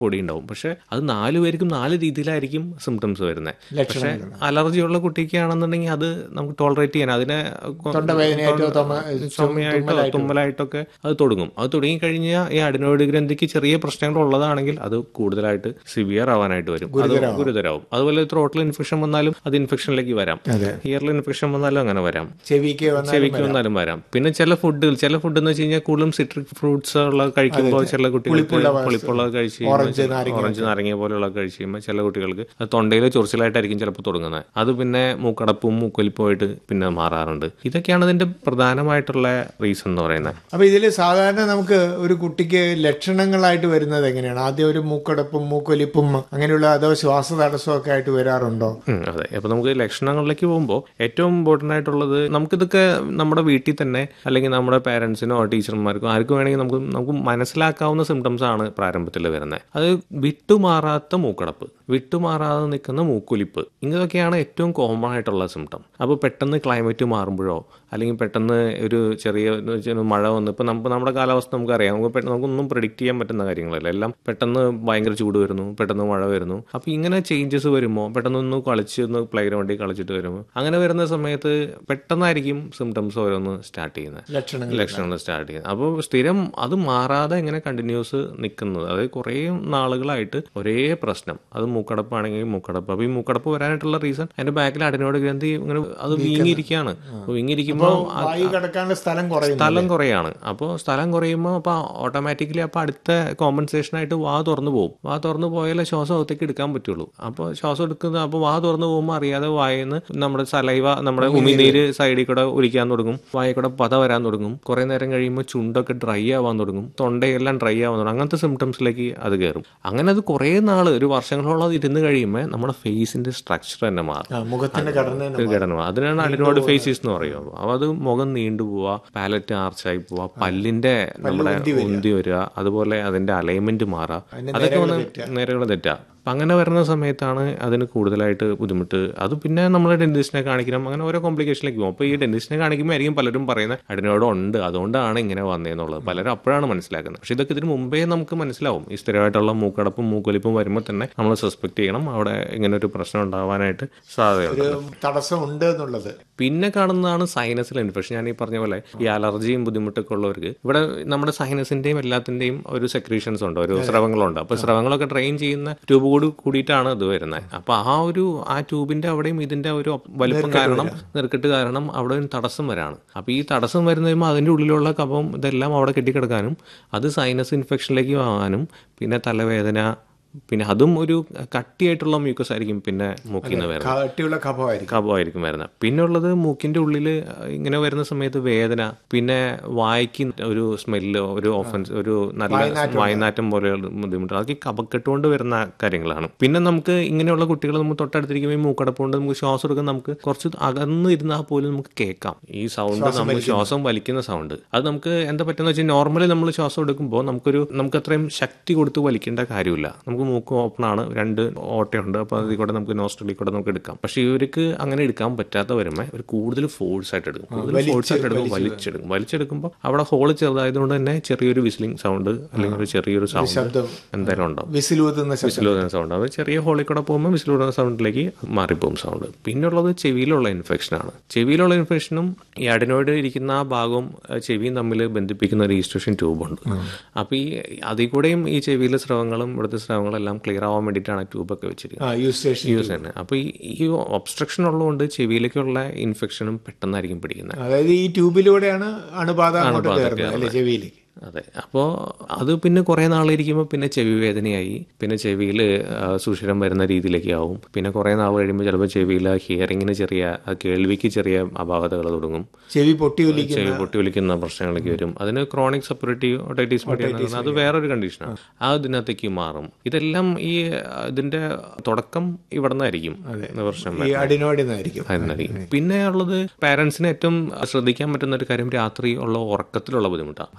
പൊടി ഉണ്ടാവും പക്ഷെ അത് നാല് പേർക്കും നാല് രീതിയിലായിരിക്കും സിംറ്റംസ് വരുന്നത് പക്ഷെ ലക്ഷണങ്ങൾ അലർജി ഉള്ള കുട്ടിക്കാണെന്നുണ്ടെങ്കിൽ അത് നമുക്ക് ടോളറേറ്റ് ചെയ്യാൻ അതിനെ കൊ- തൊണ്ടവേദനയായിട്ടോ തുമ്മ- ചുമയായിട്ടോ തുമ്മലായിട്ടൊക്കെ അത് തുടങ്ങും അത് തുടങ്ങി കഴിഞ്ഞാൽ ഈ അഡിനോയിഡ് ഗ്രന്ഥിക്ക് ചെറിയ പ്രശ്നങ്ങൾ ഉള്ളതാണെങ്കിൽ അത് കൂടുതലായിട്ട് സിവിയർ ആവാനായിട്ട് വരും അത് ഗുരുതരാവും അതുപോലെ ത്രോട്ടിൽ ഇൻഫെക്ഷൻ വന്നാലും അത് ഇൻഫെക്ഷനിലേക്ക് വരാം അതെ ഇയറിൽ ഇൻഫെക്ഷൻ വന്നാലും അങ്ങനെ വരാം ചെവിക്ക് വന്നാൽ ചെവിക്ക് വന്നാലും വരാം പിന്നെ ചില ഫുഡുകൾ ചില ഫുഡ് എന്ന് വെച്ച് കഴിഞ്ഞാൽ കൂടുതലും സിട്രിക് ഫ്രൂട്ട്സ് ഉള്ള കഴിക്കുമ്പോൾ ചില കുട്ടികൾക്ക് പുളിപ്പുള്ളത് കഴിച്ച് ഓറഞ്ച്, കഴിയുമ്പോൾ ഓറഞ്ച് നാരങ്ങ പോലെയുള്ള കഴിച്ച് കഴിയുമ്പോൾ ചില കുട്ടികൾക്ക് അത് തൊണ്ടയിൽ ചൊറിച്ചിലായിട്ടായിരിക്കും ചിലപ്പോൾ തുടങ്ങുന്നത് അത് പിന്നെ മൂക്കടപ്പും മൂക്കൊലിപ്പുമായിട്ട് പിന്നെ മാറാറുണ്ട് ഇതൊക്കെയാണ് ഇതിന്റെ പ്രധാനമായിട്ടുള്ള റീസൺ എന്ന് പറയുന്നത് അപ്പൊ ഇതിൽ സാധാരണ നമുക്ക് ഒരു കുട്ടിക്ക് ലക്ഷണങ്ങളായിട്ട് വരുന്നത് എങ്ങനെയാണ് ആദ്യം ഒരു മൂക്കടപ്പും മൂക്കൊലിപ്പും അങ്ങനെയുള്ള അതോ ശ്വാസതടസ്സവും ഒക്കെ ആയിട്ട് വരാറുണ്ടോ ഉം, അതെ അപ്പൊ നമുക്ക് ലക്ഷണങ്ങളിലേക്ക് പോകുമ്പോൾ ഏറ്റവും ഇമ്പോർട്ടന്റ് ആയിട്ടുള്ളത് നമുക്കിതൊക്കെ നമ്മുടെ വീട്ടിൽ തന്നെ അല്ലെങ്കിൽ നമ്മുടെ പേരൻസിനോ ടീച്ചർമാർക്കോ ആർക്കും വേണമെങ്കിൽ നമുക്ക് നമുക്ക് മനസ്സിലാക്കാവുന്ന സിംറ്റംസ് ആണ് പ്രാരംഭത്തിൽ വരുന്നത് അത് വിട്ടുമാറാത്ത മൂക്കടപ്പ് വിട്ടുമാറാതെ നിൽക്കുന്ന മൂക്കൊലിപ്പ് ഇതൊക്കെയാണ് ഏറ്റവും കോമൺ ആയിട്ടുള്ള സിംറ്റം അപ്പോൾ പെട്ടെന്ന് ക്ലൈമറ്റ് മാറുമ്പോഴോ അല്ലെങ്കിൽ പെട്ടെന്ന് ഒരു ചെറിയ എന്ന് വെച്ചാൽ മഴ വന്ന് ഇപ്പം നമുക്ക് നമ്മുടെ കാലാവസ്ഥ നമുക്കറിയാം നമുക്ക് പെട്ടെന്ന് നമുക്കൊന്നും പ്രിഡിക്റ്റ് ചെയ്യാൻ പറ്റുന്ന കാര്യങ്ങളല്ല എല്ലാം പെട്ടെന്ന് ഭയങ്കര ചൂട് വരുന്നു പെട്ടെന്ന് മഴ വരുന്നു അപ്പോൾ ഇങ്ങനെ ചേഞ്ചസ് വരുമ്പോൾ പെട്ടെന്ന് ഒന്ന് കളിച്ച് ഒന്ന് പ്ലേ ഗ്രൗണ്ടിൽ കളിച്ചിട്ട് വരുമ്പോൾ അങ്ങനെ വരുന്ന സമയത്ത് പെട്ടെന്നായിരിക്കും സിംറ്റംസ് ഓരോന്ന് സ്റ്റാർട്ട് ചെയ്യുന്നത് ലക്ഷണങ്ങൾ ലക്ഷണങ്ങൾ സ്റ്റാർട്ട് ചെയ്യുന്നത് അപ്പോൾ സ്ഥിരം അത് മാറാതെ ഇങ്ങനെ കണ്ടിന്യൂസ് നിൽക്കുന്നത് അതായത് കുറേ നാളുകളായിട്ട് ഒരേ പ്രശ്നം അത് മൂക്കടപ്പാണെങ്കിൽ മൂക്കടപ്പ് അപ്പോൾ ഈ മൂക്കടപ്പ് വരാനായിട്ടുള്ള റീസൺ അതിന്റെ ബാക്കിൽ അടിനോട് ഗ്രന്ഥി ഇങ്ങനെ അത് വീങ്ങിയിരിക്കുകയാണ് അപ്പോൾ വീങ്ങിയിരിക്കുമ്പോൾ വായു കിടക്കാനുള്ള സ്ഥലം കുറയുന്നു സ്ഥലം കുറയാണ് അപ്പോൾ സ്ഥലം കുറയുമ്പോൾ അപ്പോൾ ഓട്ടോമാറ്റിക്കലി അപ്പോൾ അടുത്ത കോമ്പൻസേഷൻ ആയിട്ട് വാ തുറന്നു പോകും വാ തുറന്നു പോയാലേ ശ്വാസം അകത്തേക്ക് എടുക്കാൻ പറ്റുള്ളൂ അപ്പോൾ ശ്വാസം എടുക്കുന്ന അപ്പോൾ വാ തുറന്നു പോകുമ്പോൾ അറിയാതെ വായന്ന് നമ്മുടെ സലൈവ നമ്മുടെ ഉമിനീര് സൈഡിൽ കൂടെ ഒലിക്കാൻ തുടങ്ങും വായ കൂടെ പത വരാൻ തുടങ്ങും കുറേ നേരം കഴിയുമ്പോൾ ചുണ്ടൊക്കെ ഡ്രൈ ആവാൻ തുടങ്ങും തൊണ്ടയെല്ലാം ഡ്രൈ ആവാൻ തുടങ്ങും അങ്ങനത്തെ സിംറ്റംസിലേക്ക് അത് കയറും അങ്ങനെ അത് കുറേ നാൾ ഒരു വർഷങ്ങളോളം അത് ഇരുന്ന് കഴിയുമ്പോൾ നമ്മുടെ ഫേസിന്റെ സ്ട്രക്ചർ തന്നെ മാറും ആ, മുഖത്തിന്റെ ഘടന തന്നെ ഘടന അതിനാണ് അഡിനോഡ് ഫേസീസ് എന്ന് പറയുക അപ്പൊ അത് മുഖം നീണ്ടു പോവാ പാലറ്റ് ആർച്ചായി പോവാ പല്ലിന്റെ നമ്മുടെ ഉന്തി വരിക അതുപോലെ അതിന്റെ അലൈൻമെന്റ് മാറാം അതൊക്കെ വന്ന് നേരെകൾ തെറ്റാ അപ്പൊ അങ്ങനെ വരുന്ന സമയത്താണ് അതിന് കൂടുതലായിട്ട് ബുദ്ധിമുട്ട് അത് പിന്നെ നമ്മൾ ഡെന്റിസ്റ്റിനെ കാണിക്കണം അങ്ങനെ ഓരോ കോംപ്ലിക്കേഷനിലേക്ക് പോകും അപ്പോൾ ഈ ഡെന്റിസ്റ്റിനെ കാണിക്കുമ്പോൾ ആയിരിക്കും പലരും പറയുന്നത് അഡിനോഡ് ഉണ്ട് അതുകൊണ്ടാണ് ഇങ്ങനെ വന്നതെന്നുള്ളത് പലരും അപ്പോഴാണ് മനസ്സിലാക്കുന്നത് പക്ഷെ ഇതൊക്കെ ഇതിന് മുമ്പേ നമുക്ക് മനസ്സിലാവും ഈ സ്ഥിരമായിട്ടുള്ള മൂക്കടപ്പും മൂക്കൊലിപ്പും വരുമ്പോൾ തന്നെ നമ്മൾ സസ്പെക്ട് ചെയ്യണം അവിടെ ഇങ്ങനെ ഒരു പ്രശ്നം ഉണ്ടാവാനായിട്ട് സാധ്യതയുണ്ട് ഒരു തടസ്സം ഉണ്ട് എന്നുള്ളത് പിന്നെ കാണുന്നതാണ് സൈനസിൽ ഇൻഫെക്ഷൻ ഞാൻ ഈ പറഞ്ഞ പോലെ ഈ അലർജിയും ബുദ്ധിമുട്ടൊക്കെ ഉള്ളവർക്ക് ഇവിടെ നമ്മുടെ സൈനസിന്റെയും എല്ലാത്തിന്റെയും ഒരു സെക്രീഷൻസ് ഉണ്ട് ഒരു സ്രവങ്ങളുണ്ട് അപ്പൊ സ്രവങ്ങളൊക്കെ ഡ്രെയിൻ ചെയ്യുന്ന ട്യൂബ് കൂടി കൂടിയിട്ടാണ് ഇത് വരുന്നത് അപ്പൊ ആ ഒരു ആ ട്യൂബിന്റെ അവിടെയും ഇതിന്റെ ഒരു വലിപ്പം കാരണം നെറുക്കെട്ട് കാരണം അവിടെ ഒരു തടസ്സം വരാണ് അപ്പൊ ഈ തടസ്സം വരുന്ന കഴിയുമ്പോൾ അതിന്റെ ഉള്ളിലുള്ള കഫം ഇതെല്ലാം അവിടെ കെട്ടിക്കിടക്കാനും അത് സൈനസ് ഇൻഫെക്ഷനിലേക്ക് ആവാനും പിന്നെ തലവേദന പിന്നെ അതും ഒരു കട്ടിയായിട്ടുള്ള മ്യൂക്കസ് ആയിരിക്കും പിന്നെ മൂക്കിൽ നിന്ന് വരുന്നത് കട്ടിയുള്ള കഫമായിരിക്കും കഫമായിരിക്കും വരുന്നത് പിന്നെ ഉള്ളത് മൂക്കിന്റെ ഉള്ളിൽ ഇങ്ങനെ വരുന്ന സമയത്ത് വേദന പിന്നെ വായിക്ക് ഒരു സ്മെല്ല് ഒരു ഓഫൻസ് ഒരു നല്ല വായനാറ്റം പോലെയുള്ള ബുദ്ധിമുട്ട് അതൊക്കെ ഈ കഫക്കെട്ടുകൊണ്ട് വരുന്ന കാര്യങ്ങളാണ് പിന്നെ നമുക്ക് ഇങ്ങനെയുള്ള കുട്ടികൾ നമ്മൾ തൊട്ടടുത്തിരിക്കുമ്പോൾ ഈ മൂക്കടപ്പ് കൊണ്ട് നമുക്ക് ശ്വാസം എടുക്കാൻ നമുക്ക് കുറച്ച് അകന്ന് ഇരുന്നാൽ പോലും നമുക്ക് കേൾക്കാം ഈ സൗണ്ട് നമ്മൾ ശ്വാസം വലിക്കുന്ന സൗണ്ട് അത് നമുക്ക് എന്താ പറ്റുന്ന വെച്ചാൽ നോർമലി നമ്മൾ ശ്വാസം എടുക്കുമ്പോൾ നമുക്കൊരു നമുക്ക് അത്രയും ശക്തി കൊടുത്ത് വലിക്കേണ്ട കാര്യമില്ല നമുക്ക് മൂക്ക് ഓപ്പൺ ആണ് രണ്ട് ഓട്ടയുണ്ട് അപ്പോൾ അതിൽ കൂടെ നമുക്ക് നോസ്ട്രലിൽ കൂടെ നമുക്ക് എടുക്കാം പക്ഷേ ഇവർക്ക് അങ്ങനെ എടുക്കാൻ പറ്റാത്ത വരുമ്പോൾ ഇവർ കൂടുതൽ ഫോഴ്സ് ആയിട്ട് എടുക്കും കൂടുതൽ ഫോഴ്സ് ആയിട്ട് എടുക്കും വലിച്ചെടുക്കും വലിച്ചെടുക്കുമ്പോൾ അവിടെ ഹോള് ചെറുതായതുകൊണ്ട് തന്നെ ചെറിയൊരു വിസിലിംഗ് സൗണ്ട് അല്ലെങ്കിൽ ഒരു ചെറിയൊരു സൗണ്ട് ശബ്ദം എന്തായാലും ഉണ്ടാവും വിസിലൂതുന്ന ശബ്ദം വിസിലൂതുന്ന സൗണ്ട് അത് ചെറിയ ഹോളിൽ കൂടെ പോകുമ്പോൾ വിസിലൂതുന്ന സൗണ്ടിലേക്ക് മാറിപ്പോകും സൗണ്ട് പിന്നുള്ളത് ചെവിയിലുള്ള ഇൻഫെക്ഷനാണ് ചെവിയിലുള്ള ഇൻഫെക്ഷനും ഈ അഡിനോയിഡ് ഇരിക്കുന്ന ആ ഭാഗവും ആ ചെവിയും തമ്മിൽ ബന്ധിപ്പിക്കുന്ന ഒരു ഈസ്ട്രേഷൻ ട്യൂബുണ്ട് അപ്പോൾ ഈ അതിൽ കൂടെയും ഈ ചെവിയിലെ സ്രവങ്ങളും ഇവിടുത്തെ സ്രവങ്ങളെല്ലാം ക്ലിയർ ആവാൻ വേണ്ടിയിട്ടാണ് ട്യൂബൊക്കെ വെച്ചിരിക്കുന്നത് ആ യൂസ് സ്റ്റേഷൻ യൂസ് തന്നെ അപ്പോൾ ഈ ഈ ഒബ്സ്ട്രക്ഷൻ ഉള്ളതുകൊണ്ട് ചെവിയിലേക്കുള്ള ഇൻഫെക്ഷനും പെട്ടെന്നായിരിക്കും പിടിക്കുന്നത് അതായത് ഈ ട്യൂബിലൂടെയാണ് അണുബാധ അങ്ങോട്ട് കയറുന്നത് അല്ലെ ചെവിയിലേക്ക് അതെ അപ്പോൾ അത് പിന്നെ കുറേ നാളിരിക്കുമ്പോൾ പിന്നെ ചെവി വേദനയായി പിന്നെ ചെവിയിൽ സുഷിരം വരുന്ന രീതിയിലേക്ക് ആവും പിന്നെ കുറേ നാൾ കഴിയുമ്പോൾ ചിലപ്പോൾ ചെവിയിൽ ഹിയറിങ്ങിന് ചെറിയ ആ കേൾവിക്ക് ചെറിയ അപാകതകൾ തുടങ്ങും ചെവി പൊട്ടി ഒലിക്കുന്ന ചെവി പൊട്ടി ഒലിക്കുന്ന പ്രശ്നങ്ങളൊക്കെ വരും അതിന് ക്രോണിക് സെപ്പറേറ്റീവ് ഒട്ടൈറ്റിസ് മീഡിയ എന്ന് പറയുന്നത് അത് വേറൊരു കണ്ടീഷനാണ് ആ ഇതിനകത്തേക്ക് മാറും ഇതെല്ലാം ഈ ഇതിന്റെ തുടക്കം ഇവിടെ നിന്നായിരിക്കും പ്രശ്നം ഈ അഡിനോയിഡിന്നായിരിക്കും ആയിരിക്കും പിന്നെ ഉള്ളത് പാരന്റ്സിന് ഏറ്റവും ശ്രദ്ധിക്കാൻ പറ്റുന്ന ഒരു കാര്യം രാത്രി ഉള്ള ഉറക്കത്തിലുള്ള ബുദ്ധിമുട്ടാണ് അത് മൂക്ക്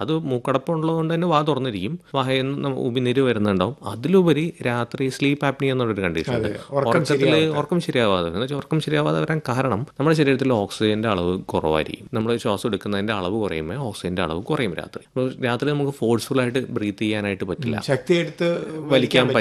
മൂക്കടപ്പം ഉള്ളതുകൊണ്ട് തന്നെ വാ തുറന്നിരിക്കും വാഹയിൽ നിന്ന് ഉമിനീര് വരുന്നുണ്ടാവും അതിലുപരി രാത്രി സ്ലീപ്പ് ആപ്നി എന്നുള്ളൊരു കണ്ടീഷൻ ഉണ്ട് ഉറക്കത്തിൽ ഉറക്കം ശരിയാവാതെ എന്ന് വെച്ചാൽ ഉറക്കം ശരിയാവാതെ വരാൻ കാരണം നമ്മുടെ ശരീരത്തിൽ ഓക്സിജന്റെ അളവ് കുറവായിരിക്കും നമ്മൾ ശ്വാസം എടുക്കുന്നതിന്റെ അളവ് കുറയുമ്പോൾ ഓക്സിജന്റെ അളവ് കുറയും രാത്രി അപ്പോൾ രാത്രി നമുക്ക് ഫോഴ്സ്ഫുൾ ആയിട്ട് ബ്രീത്ത് ചെയ്യാനായിട്ട് പറ്റില്ല ശക്തി എടുത്ത് വലിക്കാൻ